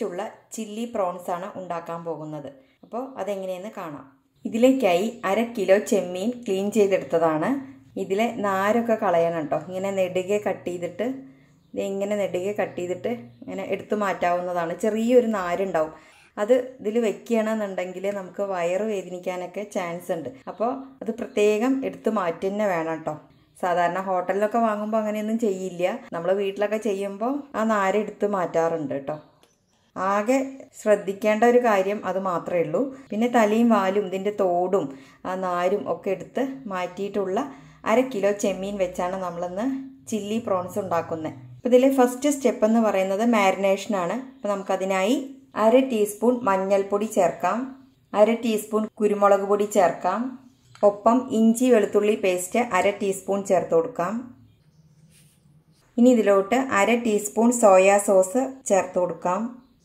ടേസ്റ്റുള്ള chilli prawns ആണ് ഉണ്ടാക്കാൻ പോകുന്നത് അപ്പോൾ അതെങ്ങനെയെന്ന് കാണാം ഇതിലേക്കായി അര കിലോ ചെമ്മീൻ ക്ലീൻ ചെയ്തെടുത്തതാണ് ഇതിലെ നാരൊക്കെ കളയണം കേട്ടോ ഇങ്ങനെ നെടുകെ കട്ട് ചെയ്തിട്ട് ഇത് ഇങ്ങനെ നെടുകെ കട്ട് ചെയ്തിട്ട് ഇങ്ങനെ എടുത്തു മാറ്റാവുന്നതാണ് ചെറിയൊരു നാരുണ്ടാവും അത് ഇതിൽ വെക്കുകയാണെന്നുണ്ടെങ്കിൽ നമുക്ക് വയറ് വേദനിക്കാനൊക്കെ ചാൻസ് ഉണ്ട് അപ്പോൾ അത് പ്രത്യേകം എടുത്ത് മാറ്റി തന്നെ വേണം കേട്ടോ സാധാരണ ഹോട്ടലിലൊക്കെ വാങ്ങുമ്പോൾ അങ്ങനെയൊന്നും ചെയ്യില്ല നമ്മൾ വീട്ടിലൊക്കെ ചെയ്യുമ്പോൾ ആ നാര് എടുത്ത് മാറ്റാറുണ്ട് കേട്ടോ ആകെ ശ്രദ്ധിക്കേണ്ട ഒരു കാര്യം അത് മാത്രമേ ഉള്ളൂ പിന്നെ തലയും വാലും ഇതിൻ്റെ തോടും ആ നാരും ഒക്കെ എടുത്ത് മാറ്റിയിട്ടുള്ള അര കിലോ ചെമ്മീൻ വെച്ചാണ് നമ്മളിന്ന് ചില്ലി പ്രോൺസ് ഉണ്ടാക്കുന്നത് അപ്പോൾ ഇതിലെ ഫസ്റ്റ് സ്റ്റെപ്പ് എന്ന് പറയുന്നത് മാരിനേഷനാണ് അപ്പോൾ നമുക്കതിനായി അര ടീസ്പൂൺ മഞ്ഞൾപ്പൊടി ചേർക്കാം അര ടീസ്പൂൺ കുരുമുളക് പൊടി ചേർക്കാം ഒപ്പം ഇഞ്ചി വെളുത്തുള്ളി പേസ്റ്റ് അര ടീസ്പൂൺ ചേർത്ത് കൊടുക്കാം ഇനി ഇതിലോട്ട് അര ടീസ്പൂൺ സോയാ സോസ് ചേർത്ത് കൊടുക്കാം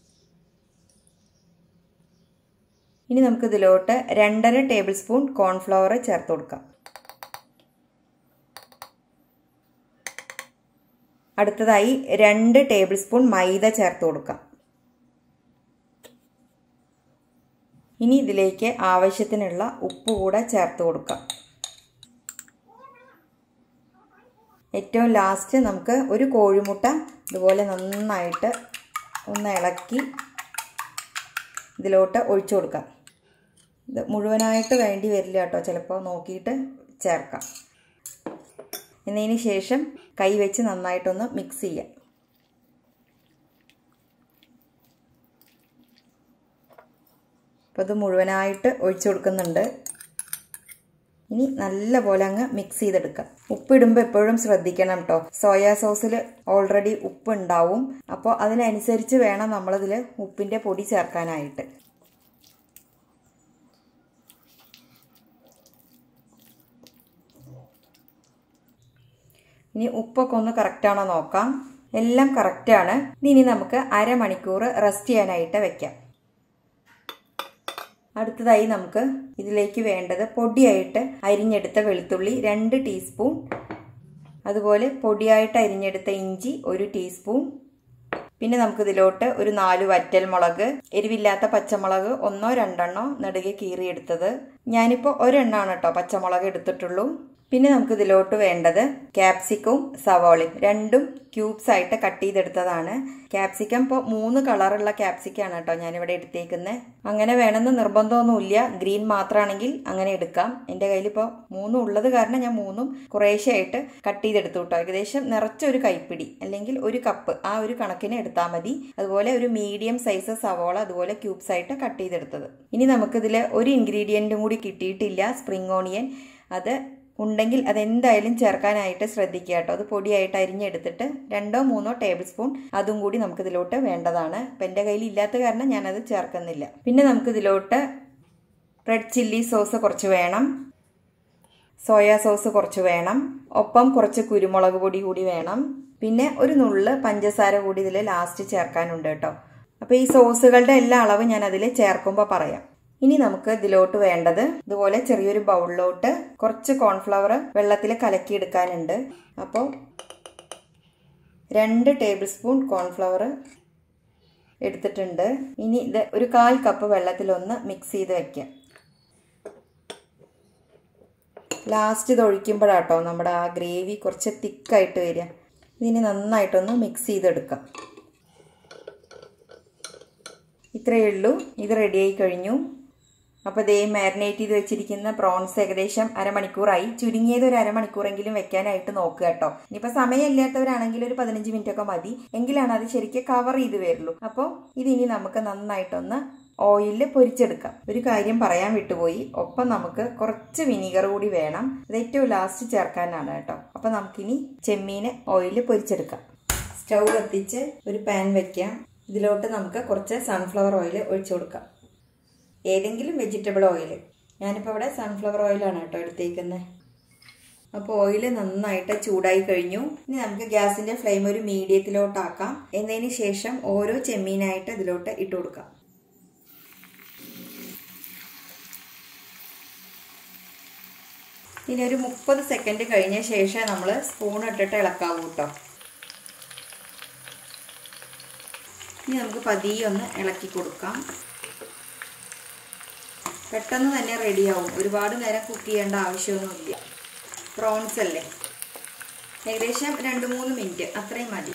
ഇനി നമുക്ക് ഇതിലോട്ട് രണ്ടര ടേബിൾ സ്പൂൺ കോൺഫ്ലവർ ചേർത്ത് കൊടുക്കാം അടുത്തതായി രണ്ട് ടേബിൾ സ്പൂൺ മൈദ ചേർത്ത് കൊടുക്കാം ഇനി ഇതിലേക്ക് ആവശ്യത്തിനുള്ള ഉപ്പ് കൂടെ ചേർത്ത് കൊടുക്കാം ഏറ്റവും ലാസ്റ്റ് നമുക്ക് ഒരു കോഴിമുട്ട ഇതുപോലെ നന്നായിട്ട് ഒന്ന് ഇളക്കി ഇതിലോട്ട് ഒഴിച്ചു കൊടുക്കാം ഇത് മുഴുവനായിട്ട് വേണ്ടി വരില്ല കേട്ടോ ചിലപ്പോൾ നോക്കിയിട്ട് ചേർക്കാം എന്നതിന് ശേഷം കൈ വെച്ച് നന്നായിട്ടൊന്ന് മിക്സ് ചെയ്യാം അപ്പോൾ ഇത് മുഴുവനായിട്ട് ഒഴിച്ചു കൊടുക്കുന്നുണ്ട് ഇനി നല്ല പോലെ അങ്ങ് മിക്സ് ചെയ്തെടുക്കാം ഉപ്പിടുമ്പോൾ എപ്പോഴും ശ്രദ്ധിക്കണം കേട്ടോ സോയാ സോസിൽ ഓൾറെഡി ഉപ്പ് ഉണ്ടാവും അപ്പോൾ അതിനനുസരിച്ച് വേണം നമ്മളിതിൽ ഉപ്പിൻ്റെ പൊടി ചേർക്കാനായിട്ട് ഇനി ഉപ്പൊക്കെ ഒന്ന് കറക്റ്റാണോ നോക്കാം എല്ലാം കറക്റ്റാണ് ഇനി നമുക്ക് അരമണിക്കൂർ റെസ്റ്റ് ചെയ്യാനായിട്ട് വെക്കാം അടുത്തതായി നമുക്ക് ഇതിലേക്ക് വേണ്ടത് പൊടിയായിട്ട് അരിഞ്ഞെടുത്ത വെളുത്തുള്ളി രണ്ട് ടീസ്പൂൺ അതുപോലെ പൊടിയായിട്ട് അരിഞ്ഞെടുത്ത ഇഞ്ചി ഒരു ടീസ്പൂൺ പിന്നെ നമുക്ക് ഇതിലോട്ട് ഒരു നാല് വറ്റൽ മുളക് എരിവില്ലാത്ത പച്ചമുളക് ഒന്നോ രണ്ടെണ്ണോ നെടുകെ കീറിയെടുത്തത് ഞാനിപ്പോൾ ഒരെണ്ണമാണ് കേട്ടോ പച്ചമുളക് എടുത്തിട്ടുള്ളൂ പിന്നെ നമുക്ക് ഇതിലോട്ട് വേണ്ടത് ക്യാപ്സിക്കവും സവോളയും രണ്ടും ക്യൂബ്സ് ആയിട്ട് കട്ട് ചെയ്തെടുത്തതാണ് ക്യാപ്സിക്കം ഇപ്പോൾ മൂന്ന് കളറുള്ള ക്യാപ്സിക്കാണ് കേട്ടോ ഞാനിവിടെ എടുത്തേക്കുന്നത് അങ്ങനെ വേണമെന്ന് നിർബന്ധമൊന്നുമില്ല ഗ്രീൻ മാത്രമാണെങ്കിൽ അങ്ങനെ എടുക്കാം എൻ്റെ കയ്യിൽ ഇപ്പോൾ മൂന്നും ഉള്ളത് കാരണം ഞാൻ മൂന്നും കുറേശ്ശെയായിട്ട് കട്ട് ചെയ്തെടുത്തു കേട്ടോ ഏകദേശം നിറച്ചൊരു കൈപ്പിടി അല്ലെങ്കിൽ ഒരു കപ്പ് ആ ഒരു കണക്കിന് എടുത്താൽ മതി അതുപോലെ ഒരു മീഡിയം സൈസ് സവോള അതുപോലെ ക്യൂബ്സ് ആയിട്ട് കട്ട് ചെയ്തെടുത്തത് ഇനി നമുക്കിതിൽ ഒരു ഇൻഗ്രീഡിയൻറ്റും കൂടി കിട്ടിയിട്ടില്ല സ്പ്രിംഗ് ഓണിയൻ അത് ഉണ്ടെങ്കിൽ അതെന്തായാലും ചേർക്കാനായിട്ട് ശ്രദ്ധിക്കുക കേട്ടോ അത് പൊടിയായിട്ട് അരിഞ്ഞെടുത്തിട്ട് രണ്ടോ മൂന്നോ ടേബിൾ സ്പൂൺ അതും കൂടി നമുക്കിതിലോട്ട് വേണ്ടതാണ് അപ്പം എൻ്റെ കയ്യിൽ ഇല്ലാത്ത കാരണം ഞാനത് ചേർക്കുന്നില്ല പിന്നെ നമുക്കിതിലോട്ട് റെഡ് ചില്ലി സോസ് കുറച്ച് വേണം സോയാ സോസ് കുറച്ച് വേണം ഒപ്പം കുറച്ച് കുരുമുളക് പൊടി കൂടി വേണം പിന്നെ ഒരു നുള്ള് പഞ്ചസാര കൂടി ഇതിൽ ലാസ്റ്റ് ചേർക്കാനുണ്ട് കേട്ടോ അപ്പോൾ ഈ സോസുകളുടെ എല്ലാ അളവ് ഞാൻ അതിൽ ചേർക്കുമ്പോൾ പറയാം ഇനി നമുക്ക് ഇതിലോട്ട് വേണ്ടത് ഇതുപോലെ ചെറിയൊരു ബൗളിലോട്ട് കുറച്ച് കോൺഫ്ലവർ വെള്ളത്തിൽ കലക്കിയെടുക്കാനുണ്ട് അപ്പോൾ രണ്ട് ടേബിൾ സ്പൂൺ കോൺഫ്ലവർ എടുത്തിട്ടുണ്ട് ഇനി ഇത് ഒരു കാൽ കപ്പ് വെള്ളത്തിലൊന്ന് മിക്സ് ചെയ്ത് വെക്കാം ലാസ്റ്റ് ഇത് ഒഴിക്കുമ്പോഴാട്ടോ നമ്മുടെ ആ ഗ്രേവി കുറച്ച് തിക്കായിട്ട് വരിക ഇതിന് നന്നായിട്ടൊന്ന് മിക്സ് ചെയ്തെടുക്കാം ഇത്രയേ ഉള്ളൂ ഇത് റെഡിയായി കഴിഞ്ഞു അപ്പോൾ ദേ മാരിനേറ്റ് ചെയ്ത് വെച്ചിരിക്കുന്ന പ്രോൺസ് ഏകദേശം അരമണിക്കൂറായി ചുരുങ്ങിയത് ഒരു അരമണിക്കൂറെങ്കിലും വെക്കാനായിട്ട് നോക്കുക കേട്ടോ ഇനിയിപ്പോൾ സമയമില്ലാത്തവരാണെങ്കിൽ ഒരു പതിനഞ്ച് മിനിറ്റ് ഒക്കെ മതി എങ്കിലാണ് അത് ശരിക്കും കവർ ചെയ്ത് വരുള്ളൂ അപ്പോൾ ഇതിനി നമുക്ക് നന്നായിട്ടൊന്ന് ഓയിലിൽ പൊരിച്ചെടുക്കാം ഒരു കാര്യം പറയാൻ വിട്ടുപോയി ഒപ്പം നമുക്ക് കുറച്ച് വിനീഗർ കൂടി വേണം അത് ഏറ്റവും ലാസ്റ്റ് ചേർക്കാനാണ് കേട്ടോ അപ്പോൾ നമുക്കിനി ചെമ്മീന് ഓയിലിൽ പൊരിച്ചെടുക്കാം സ്റ്റൗ കത്തിച്ച് ഒരു പാൻ വെക്കാം ഇതിലോട്ട് നമുക്ക് കുറച്ച് സൺഫ്ലവർ ഓയിൽ ഒഴിച്ചു കൊടുക്കാം ഏതെങ്കിലും വെജിറ്റബിൾ ഓയിൽ ഞാനിപ്പോൾ ഇവിടെ സൺഫ്ലവർ ഓയിലാണ് കേട്ടോ എടുത്തേക്കുന്നത് അപ്പോൾ ഓയിൽ നന്നായിട്ട് ചൂടായി കഴിഞ്ഞു ഇനി നമുക്ക് ഗ്യാസിൻ്റെ ഫ്ലെയിം ഒരു മീഡിയത്തിലോട്ടാക്കാം എന്നതിന് ശേഷം ഓരോ ചെമ്മീനായിട്ട് ഇതിലോട്ട് ഇട്ട് കൊടുക്കാം ഇനി ഒരു മുപ്പത് സെക്കൻഡ് കഴിഞ്ഞ ശേഷം നമ്മൾ സ്പൂൺ ഇട്ടിട്ട് ഇളക്കാവൂ കേട്ടോ ഇനി നമുക്ക് പതിയെ ഒന്ന് ഇളക്കി കൊടുക്കാം പെട്ടെന്ന് തന്നെ റെഡിയാവും ഒരുപാട് നേരം കുക്ക് ചെയ്യേണ്ട ആവശ്യമൊന്നുമില്ല പ്രോൺസ് അല്ലേ ഏകദേശം രണ്ട് മൂന്ന് മിനിറ്റ് അത്രയും മതി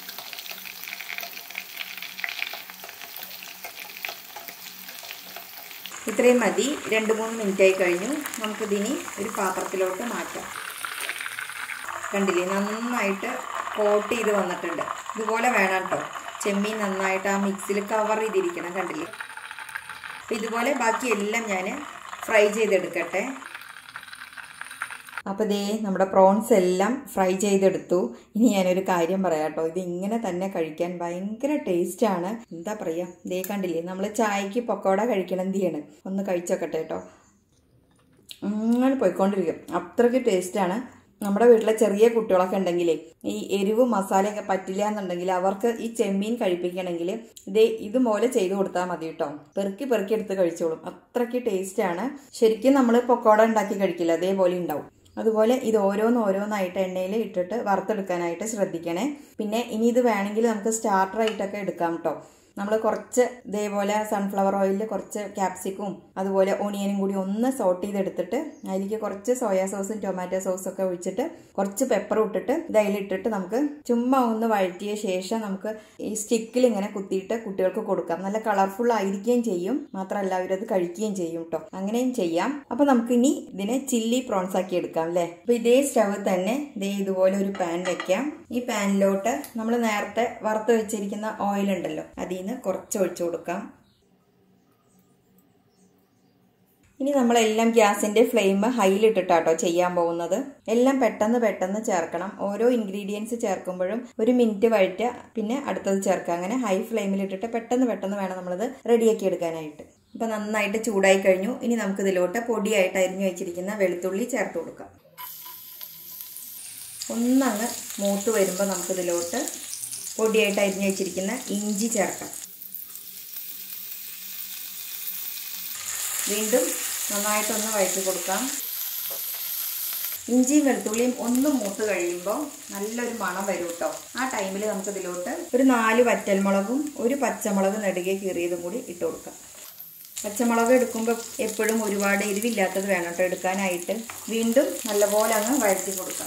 ഇത്രയും മതി രണ്ട് മൂന്ന് മിനിറ്റ് ആയി കഴിഞ്ഞു നമുക്കിതിനി ഒരു പാത്രത്തിലോട്ട് മാറ്റാം കണ്ടില്ലേ നന്നായിട്ട് കോട്ട് ചെയ്ത് വന്നിട്ടുണ്ട് ഇതുപോലെ വേണം കേട്ടോ ചെമ്മീൻ നന്നായിട്ട് ആ മിക്സിൽ കവർ ചെയ്തിരിക്കണം കണ്ടില്ലേ അപ്പം ഇതുപോലെ ബാക്കി എല്ലാം ഞാൻ ഫ്രൈ ചെയ്തെടുക്കട്ടെ അപ്പോൾ ദേ നമ്മുടെ പ്രോൺസ് എല്ലാം ഫ്രൈ ചെയ്തെടുത്തു ഇനി ഞാനൊരു കാര്യം പറയാം കേട്ടോ ഇത് ഇങ്ങനെ തന്നെ കഴിക്കാൻ ഭയങ്കര ടേസ്റ്റാണ് എന്താ പറയുക ദേ കണ്ടില്ലേ നമ്മൾ ചായക്ക് പക്കോട കഴിക്കണം എന്ത് ചെയ്യണം ഒന്ന് കഴിച്ചോക്കട്ടെ കേട്ടോ അങ്ങനെ പോയിക്കൊണ്ടിരിക്കും അത്രയ്ക്ക് ടേസ്റ്റാണ് നമ്മുടെ വീട്ടിലെ ചെറിയ കുട്ടികളൊക്കെ ഉണ്ടെങ്കിലേ ഈ എരിവും മസാലയൊക്കെ പറ്റില്ല എന്നുണ്ടെങ്കിൽ അവർക്ക് ഈ ചെമ്മീൻ കഴിപ്പിക്കണമെങ്കിൽ ഇതേ ഇതുപോലെ ചെയ്തു കൊടുത്താൽ മതി കേട്ടോ പെറുക്കി പെറുക്കി എടുത്ത് കഴിച്ചോളും അത്രയ്ക്ക് ടേസ്റ്റാണ് ശരിക്കും നമ്മൾ പൊക്കോട ഉണ്ടാക്കി കഴിക്കില്ല അതേപോലെ ഉണ്ടാവും അതുപോലെ ഇത് ഓരോന്ന് ഓരോന്നായിട്ട് എണ്ണയിൽ ഇട്ടിട്ട് വറുത്തെടുക്കാനായിട്ട് ശ്രദ്ധിക്കണേ പിന്നെ ഇനി ഇത് വേണമെങ്കിൽ നമുക്ക് സ്റ്റാർട്ടറായിട്ടൊക്കെ എടുക്കാം കേട്ടോ നമ്മൾ കുറച്ച് ഇതേപോലെ സൺഫ്ലവർ ഓയിലിൽ കുറച്ച് ക്യാപ്സിക്കും അതുപോലെ ഓണിയനും കൂടി ഒന്ന് സോട്ട് ചെയ്തെടുത്തിട്ട് അതിലേക്ക് കുറച്ച് സോയാ സോസും ടൊമാറ്റോ സോസും ഒക്കെ ഒഴിച്ചിട്ട് കുറച്ച് പെപ്പർ ഇട്ടിട്ട് ഇത് അതിലിട്ടിട്ട് നമുക്ക് ചുമ്മാ ഒന്ന് വഴറ്റിയ ശേഷം നമുക്ക് ഈ സ്റ്റിക്കിൽ ഇങ്ങനെ കുത്തിയിട്ട് കുട്ടികൾക്ക് കൊടുക്കാം നല്ല കളർഫുൾ ആയിരിക്കുകയും ചെയ്യും മാത്രമല്ല അവരത് കഴിക്കുകയും ചെയ്യും കേട്ടോ അങ്ങനെയും ചെയ്യാം അപ്പൊ നമുക്ക് ഇനി ഇതിനെ ചില്ലി പ്രോൺസ് ആക്കി എടുക്കാം അല്ലേ അപ്പൊ ഇതേ സ്റ്റവ് തന്നെ ഇതേ ഇതുപോലെ ഒരു പാൻ വെക്കാം ഈ പാനിലോട്ട് നമ്മൾ നേരത്തെ വറുത്ത് വെച്ചിരിക്കുന്ന ഓയിൽ ഉണ്ടല്ലോ അതിൽ നിന്ന് കുറച്ച് ഒഴിച്ചു കൊടുക്കാം ഇനി നമ്മളെല്ലാം ഗ്യാസിന്റെ ഫ്ലെയിം ഹൈയിലിട്ടിട്ടാട്ടോ ചെയ്യാൻ പോകുന്നത് എല്ലാം പെട്ടെന്ന് പെട്ടെന്ന് ചേർക്കണം ഓരോ ഇൻഗ്രീഡിയൻസ് ചേർക്കുമ്പോഴും ഒരു മിനിറ്റ് വഴറ്റുക പിന്നെ അടുത്തത് ചേർക്കുക അങ്ങനെ ഹൈ ഫ്ലെയിമിലിട്ടിട്ട് പെട്ടെന്ന് പെട്ടെന്ന് വേണം നമ്മളത് റെഡിയാക്കി എടുക്കാനായിട്ട് ഇപ്പൊ നന്നായിട്ട് ചൂടായി കഴിഞ്ഞു ഇനി നമുക്ക് ഇതിലോട്ട് പൊടിയായിട്ട് അരിഞ്ഞു വെച്ചിരിക്കുന്ന വെളുത്തുള്ളി ചേർത്ത് കൊടുക്കാം ഒന്നങ്ങ് മൂത്ത് വരുമ്പോൾ നമുക്കിതിലോട്ട് പൊടിയായിട്ട് അരിഞ്ഞു വെച്ചിരിക്കുന്ന ഇഞ്ചി ചേർക്കാം വീണ്ടും നന്നായിട്ടൊന്ന് വഴറ്റി കൊടുക്കാം ഇഞ്ചിയും വെളുത്തുള്ളിയും ഒന്ന് മൂത്ത് കഴിയുമ്പോൾ നല്ലൊരു മണം വരും കേട്ടോ ആ ടൈമിൽ നമുക്ക് ഇതിലോട്ട് ഒരു നാല് വറ്റൽമുളകും ഒരു പച്ചമുളക് നെടുകെ കീറിയതും കൂടി ഇട്ട് കൊടുക്കാം പച്ചമുളക് എടുക്കുമ്പോൾ എപ്പോഴും ഒരുപാട് എരിവില്ലാത്തത് വേണം കേട്ടോ എടുക്കാനായിട്ട് വീണ്ടും നല്ലപോലെ അങ്ങ് വഴറ്റി കൊടുക്കാം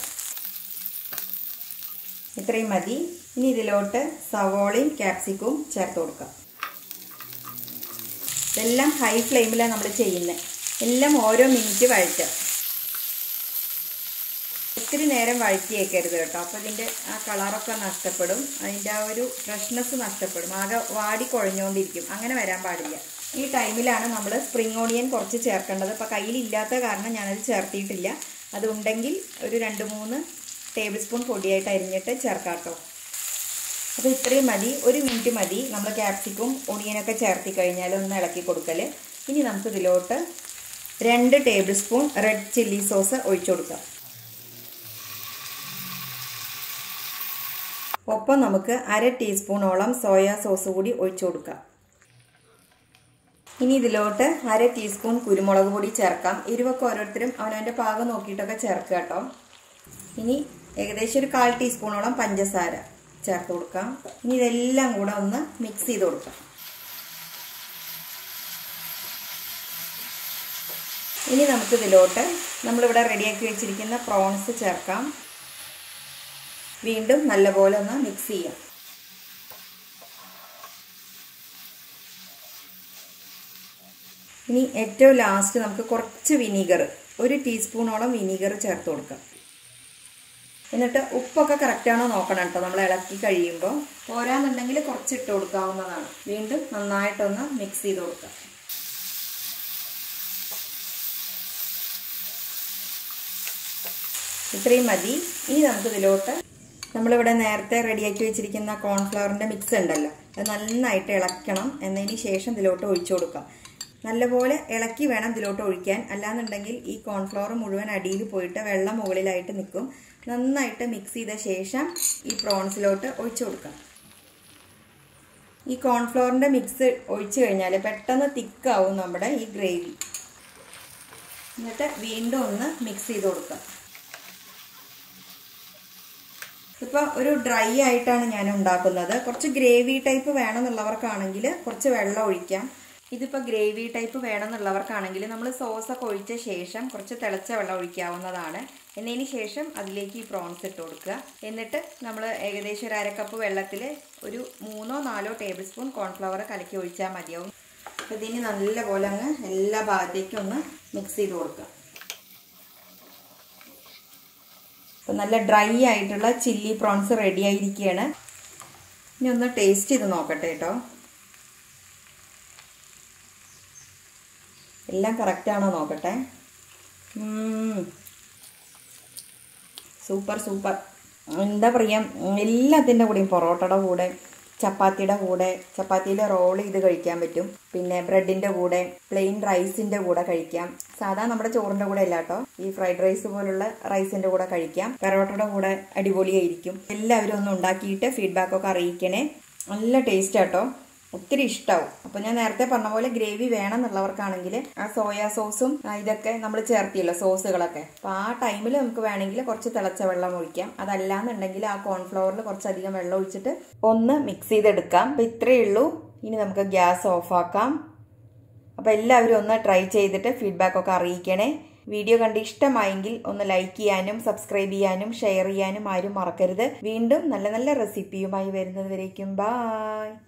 ഇത്രയും മതി ഇനി ഇതിലോട്ട് സവോളയും ക്യാപ്സിക്കവും ചേർത്ത് കൊടുക്കാം ഇതെല്ലാം ഹൈ ഫ്ലെയിമിലാണ് നമ്മൾ ചെയ്യുന്നത് എല്ലാം ഓരോ മിനിറ്റ് വഴറ്റുക ഒത്തിരി നേരം വഴറ്റിയേക്കരുത് കേട്ടോ അപ്പോൾ ഇതിൻ്റെ ആ കളറൊക്കെ നഷ്ടപ്പെടും അതിൻ്റെ ആ ഒരു ഫ്രഷ്നെസ് നഷ്ടപ്പെടും ആകെ വാടി കുഴഞ്ഞുകൊണ്ടിരിക്കും അങ്ങനെ വരാൻ പാടില്ല ഈ ടൈമിലാണ് നമ്മൾ സ്പ്രിംഗ് ഓണിയൻ കുറച്ച് ചേർക്കേണ്ടത് അപ്പോൾ കയ്യിലില്ലാത്ത കാരണം ഞാനത് ചേർത്തിയിട്ടില്ല അതുണ്ടെങ്കിൽ ഒരു രണ്ട് മൂന്ന് ടേബിൾ സ്പൂൺ പൊടിയായിട്ട് അരിഞ്ഞിട്ട് ചേർക്കാം കേട്ടോ അപ്പോൾ ഇത്രയും മതി ഒരു മിനിറ്റ് മതി നമ്മൾ ക്യാപ്സിക്കും ഒണിയനൊക്കെ ചേർത്തി കഴിഞ്ഞാൽ ഒന്ന് ഇളക്കി കൊടുക്കൽ ഇനി നമുക്ക് ഇതിലോട്ട് രണ്ട് tablespoon red chilli sauce ഒഴിച്ചു കൊടുക്കാം ഒപ്പം നമുക്ക് അര ടീസ്പൂണോളം സോയാ സോസ് കൂടി ഒഴിച്ചു കൊടുക്കാം ഇനി ഇതിലോട്ട് അര ടീസ്പൂൺ കുരുമുളക് പൊടി ചേർക്കാം എരിവൊക്കെ ഓരോരുത്തരും അവനവൻ്റെ പാകം നോക്കിയിട്ടൊക്കെ ചേർക്കുക കേട്ടോ ഇനി ഏകദേശം ഒരു കാൽ ടീസ്പൂണോളം പഞ്ചസാര ചേർത്ത് കൊടുക്കാം ഇനി ഇതെല്ലാം കൂടെ ഒന്ന് മിക്സ് ചെയ്ത് കൊടുക്കാം ഇനി നമുക്ക് ഇതിലോട്ട് നമ്മളിവിടെ റെഡിയാക്കി വെച്ചിരിക്കുന്ന പ്രോൺസ് ചേർക്കാം വീണ്ടും നല്ലപോലെ ഒന്ന് മിക്സ് ചെയ്യാം ഇനി ഏറ്റവും ലാസ്റ്റ് നമുക്ക് കുറച്ച് വിനീഗർ ഒരു ടീസ്പൂണോളം വിനീഗർ ചേർത്ത് കൊടുക്കാം എന്നിട്ട് ഉപ്പൊക്കെ കറക്റ്റാണോ നോക്കണം കേട്ടോ നമ്മൾ ഇളക്കി കഴിയുമ്പോൾ പോരാന്നുണ്ടെങ്കിൽ കുറച്ച് ഇട്ട് കൊടുക്കാവുന്നതാണ് വീണ്ടും നന്നായിട്ടൊന്ന് മിക്സ് ചെയ്ത് കൊടുക്കാം ഇത്രയും മതി ഇനി നമുക്ക് ഇതിലോട്ട് നമ്മളിവിടെ നേരത്തെ റെഡിയാക്കി വെച്ചിരിക്കുന്ന കോൺഫ്ലവറിൻ്റെ മിക്സ് ഉണ്ടല്ലോ അത് നന്നായിട്ട് ഇളക്കണം എന്നതിന് ശേഷം ഇതിലോട്ട് ഒഴിച്ചു കൊടുക്കാം നല്ലപോലെ ഇളക്കി വേണം ഇതിലോട്ട് ഒഴിക്കാൻ അല്ലാന്നുണ്ടെങ്കിൽ ഈ കോൺഫ്ലവർ മുഴുവൻ അടിയിൽ പോയിട്ട് വെള്ളം മുകളിലായിട്ട് നിൽക്കും നന്നായിട്ട് മിക്സ് ചെയ്ത ശേഷം ഈ പ്രോൺസിലോട്ട് ഒഴിച്ചു കൊടുക്കാം ഈ കോൺഫ്ലവറിൻ്റെ മിക്സ് ഒഴിച്ചു കഴിഞ്ഞാൽ പെട്ടെന്ന് തിക്കാവും നമ്മുടെ ഈ ഗ്രേവി എന്നിട്ട് വീണ്ടും ഒന്ന് മിക്സ് ചെയ്ത് കൊടുക്കാം ഇതിപ്പോൾ ഒരു ഡ്രൈ ആയിട്ടാണ് ഞാൻ ഉണ്ടാക്കുന്നത് കുറച്ച് ഗ്രേവി ടൈപ്പ് വേണമെന്നുള്ളവർക്കാണെങ്കിൽ കുറച്ച് വെള്ളം ഒഴിക്കാം ഇതിപ്പോൾ ഗ്രേവി ടൈപ്പ് വേണമെന്നുള്ളവർക്കാണെങ്കിൽ നമ്മൾ സോസൊക്കെ ഒഴിച്ച ശേഷം കുറച്ച് തിളച്ച വെള്ളം ഒഴിക്കാവുന്നതാണ് എന്നതിന് ശേഷം അതിലേക്ക് ഈ പ്രോൺസ് ഇട്ട് കൊടുക്കുക എന്നിട്ട് നമ്മൾ ഏകദേശം ഒരു അരക്കപ്പ് വെള്ളത്തിൽ ഒരു മൂന്നോ നാലോ ടേബിൾ സ്പൂൺ കോൺഫ്ലവർ കലക്കി ഒഴിച്ചാൽ മതിയാവും അപ്പോൾ ഇതിന് നല്ലപോലെ അങ്ങ് എല്ലാ ഭാഗത്തേക്കും ഒന്ന് മിക്സ് ചെയ്ത് കൊടുക്കുക അപ്പോൾ നല്ല ഡ്രൈ ആയിട്ടുള്ള ചില്ലി പ്രോൺസ് റെഡി ആയിരിക്കുകയാണ് ഇനി ഒന്ന് ടേസ്റ്റ് ചെയ്ത് നോക്കട്ടെ കേട്ടോ എല്ലാം കറക്റ്റാണോ നോക്കട്ടെ സൂപ്പർ സൂപ്പർ എന്താ പറയുക എല്ലാത്തിൻ്റെ കൂടെയും പൊറോട്ടയുടെ കൂടെ ചപ്പാത്തിയുടെ കൂടെ ചപ്പാത്തിയിൽ റോൾ ചെയ്ത് കഴിക്കാൻ പറ്റും പിന്നെ ബ്രെഡിൻ്റെ കൂടെ പ്ലെയിൻ റൈസിൻ്റെ കൂടെ കഴിക്കാം സാധാ നമ്മുടെ ചോറിൻ്റെ കൂടെ അല്ല കേട്ടോ ഈ ഫ്രൈഡ് റൈസ് പോലുള്ള റൈസിൻ്റെ കൂടെ കഴിക്കാം പെറോട്ടയുടെ കൂടെ അടിപൊളിയായിരിക്കും എല്ലാവരും ഒന്ന് ഉണ്ടാക്കിയിട്ട് ഫീഡ്ബാക്കൊക്കെ അറിയിക്കണേ നല്ല ടേസ്റ്റ് ആട്ടോ ഒത്തിരി ഇഷ്ടമാവും അപ്പോൾ ഞാൻ നേരത്തെ പറഞ്ഞ പോലെ ഗ്രേവി വേണം എന്നുള്ളവർക്കാണെങ്കിൽ ആ സോയാ സോസും ഇതൊക്കെ നമ്മൾ ചേർത്തിയല്ലോ സോസുകളൊക്കെ അപ്പോൾ ആ ടൈമിൽ നമുക്ക് വേണമെങ്കിൽ കുറച്ച് തിളച്ച വെള്ളം ഒഴിക്കാം അതല്ലാന്നുണ്ടെങ്കിൽ ആ കോൺഫ്ലവറിൽ കുറച്ചധികം വെള്ളം ഒഴിച്ചിട്ട് ഒന്ന് മിക്സ് ചെയ്തെടുക്കാം അപ്പോൾ ഇത്രയേ ഉള്ളൂ ഇനി നമുക്ക് ഗ്യാസ് ഓഫാക്കാം അപ്പോൾ എല്ലാവരും ഒന്ന് ട്രൈ ചെയ്തിട്ട് ഫീഡ്ബാക്കൊക്കെ അറിയിക്കണേ വീഡിയോ കണ്ട് ഇഷ്ടമായെങ്കിൽ ഒന്ന് ലൈക്ക് ചെയ്യാനും സബ്സ്ക്രൈബ് ചെയ്യാനും ഷെയർ ചെയ്യാനും ആരും മറക്കരുത് വീണ്ടും നല്ല നല്ല റെസിപ്പിയുമായി വരുന്നത് വരേക്കും ബായ്